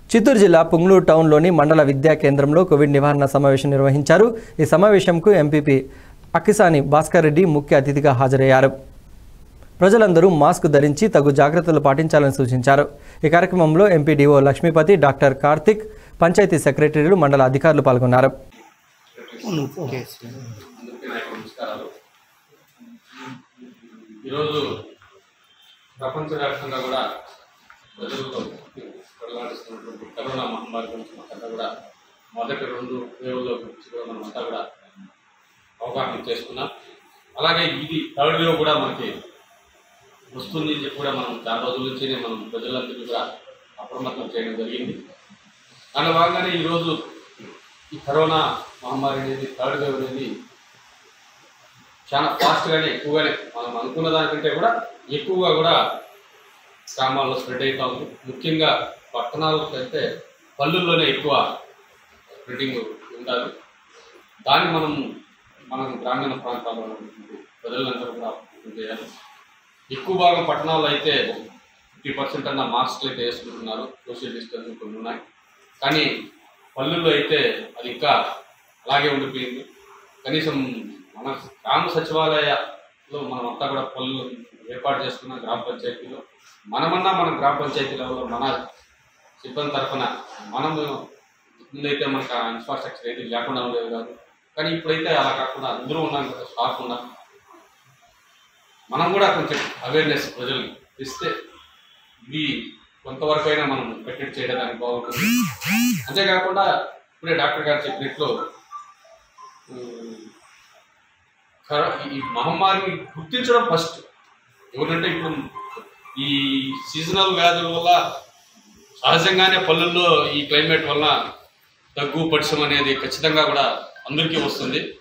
చిత్తూరు జిల్లా పుంగ్లూరు టౌన్లోని మండల విద్యా కేంద్రంలో కోవిడ్ నివారణ సమావేశం నిర్వహించారు ఈ సమావేశంకు ఎంపీపీ అక్కిసాని భాస్కర్ రెడ్డి ముఖ్య అతిథిగా హాజరయ్యారు ప్రజలందరూ మాస్క్ ధరించి తగు జాగ్రత్తలు పాటించాలని సూచించారు ఈ కార్యక్రమంలో ఎంపీడీఓ లక్ష్మీపతి డాక్టర్ కార్తిక్ పంచాయతీ సెక్రటరీలు మండల అధికారులు పాల్గొన్నారు అందరికీ నా యొక్క నమస్కారాలు ఈరోజు ప్రపంచవ్యాప్తంగా కూడా ప్రజలతో కొడలాడుతున్నటువంటి కరోనా మహమ్మారి గురించి మనకంతా కూడా మొదటి రెండు వేవ్లో గురించి కూడా మనం అంతా కూడా అవగాహన చేసుకున్నాం అలాగే ఇది థర్డ్ వేవ్ కూడా మనకి వస్తుంది అని చెప్పి కూడా మనం చాలా రోజుల నుంచినే మనం ప్రజలందరికీ కూడా అప్రమత్తం చేయడం జరిగింది దాని భాగంగానే ఈరోజు ఈ కరోనా మహమ్మారి అనేది థర్డ్ వేవ్ అనేది చాలా ఫాస్ట్గానే ఎక్కువగానే మనం అనుకున్న దానికంటే కూడా ఎక్కువగా కూడా గ్రామాల్లో స్ప్రెడ్ అవుతా ఉంది ముఖ్యంగా పట్టణాలకు అయితే పల్లెల్లోనే ఎక్కువ స్ప్రెడ్డింగ్ ఉండాలి దాన్ని మనం మనం గ్రామీణ ప్రాంతాల్లో ఉన్నటువంటి ప్రజలందరూ కూడా అప్రమత్తం చేయాలి ఎక్కువ భాగం పట్టణాల్లో అయితే ఫిఫ్టీ పర్సెంట్ అన్న మాస్క్లు అయితే వేసుకుంటున్నారు సోషల్ డిస్టెన్స్ కొన్ని ఉన్నాయి కానీ పల్లెల్లో అయితే అది ఇంకా అలాగే ఉండిపోయింది కనీసం మన గ్రామ సచివాలయాల్లో మనం అంతా కూడా పనులు ఏర్పాటు చేసుకున్న గ్రామ పంచాయతీలో మనమన్నా మన గ్రామ పంచాయతీ లెవెల్లో మన సిబ్బంది తరఫున మనము ముందైతే మనకు ఆ ఇన్ఫ్రాస్ట్రక్చర్ అయితే లేకుండా ఉండేది కాదు కానీ ఇప్పుడైతే అలా కాకుండా అందరూ ఉన్నాం కదా స్టాఫ్ ఉన్నాం మనం కూడా కొంచెం అవేర్నెస్ ప్రజలు ఇస్తే ఇది కొంతవరకు అయినా మనం కట్టడి చేయడానికి బాగుంటుంది అంతేకాకుండా ఇప్పుడే డాక్టర్ గారు చెప్పినట్లు ఉమ్, కరో- ఈ మహమ్మారిని గుర్తించడం ఫస్ట్ ఎవరంటే ఇప్పుడు ఈ సీజనల్ వ్యాధుల వల్ల సహజంగానే పల్లెల్లో ఈ క్లైమేట్ వల్ల దగ్గు పడిసం అనేది ఖచ్చితంగా కూడా అందరికీ వస్తుంది